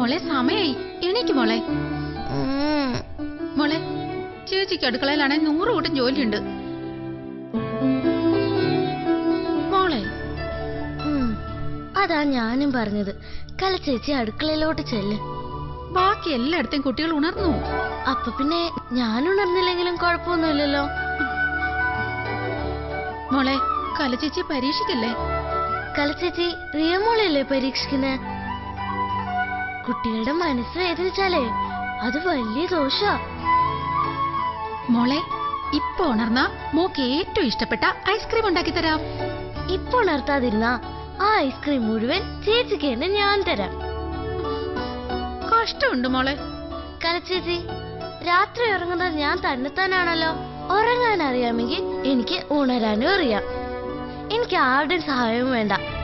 മോളെ സമയായി എണീക്ക് മോളെ ഉം. മോളെ ചേച്ചിക്ക് അടുക്കളയിലാണെ നൂറ് കൂട്ടം ജോലിയുണ്ട് മോളെ ഉം. അതാ ഞാനും പറഞ്ഞത് കലച്ചേച്ചി അടുക്കളയിലോട്ട് ചെല്ല് ബാക്കി എല്ലായിടത്തും കുട്ടികൾ ഉണർന്നു അപ്പൊ പിന്നെ ഞാൻ ഉണർന്നില്ലെങ്കിലും കുഴപ്പമൊന്നുമില്ലല്ലോ മോളെ കലച്ചേച്ചി പരീക്ഷിക്കല്ലേ കലച്ചേച്ചി റിയമോളല്ലേ പരീക്ഷിക്കുന്നെ കുട്ടികളുടെ മനസ്സ് വേദനിച്ചാലേ അത് വലിയ ദോഷ മോളെ ഇപ്പൊ ഉണർന്ന മോക്ക് ഏറ്റവും ഇഷ്ടപ്പെട്ട ഐസ്ക്രീം ഉണ്ടാക്കി തരാം ഇപ്പൊ ഉണർത്താതിരുന്ന ആ ഐസ്ക്രീം മുഴുവൻ ചേച്ചിക്ക് തന്നെ ഞാൻ തരാം കഷ്ടമുണ്ട് മോളെ കലച്ചേച്ചി രാത്രി ഉറങ്ങുന്നത് ഞാൻ തന്നെത്താനാണല്ലോ ഉറങ്ങാൻ അറിയാമെങ്കിൽ എനിക്ക് ഉണരാനും അറിയാം എനിക്ക് ആരുടെയും സഹായവും വേണ്ട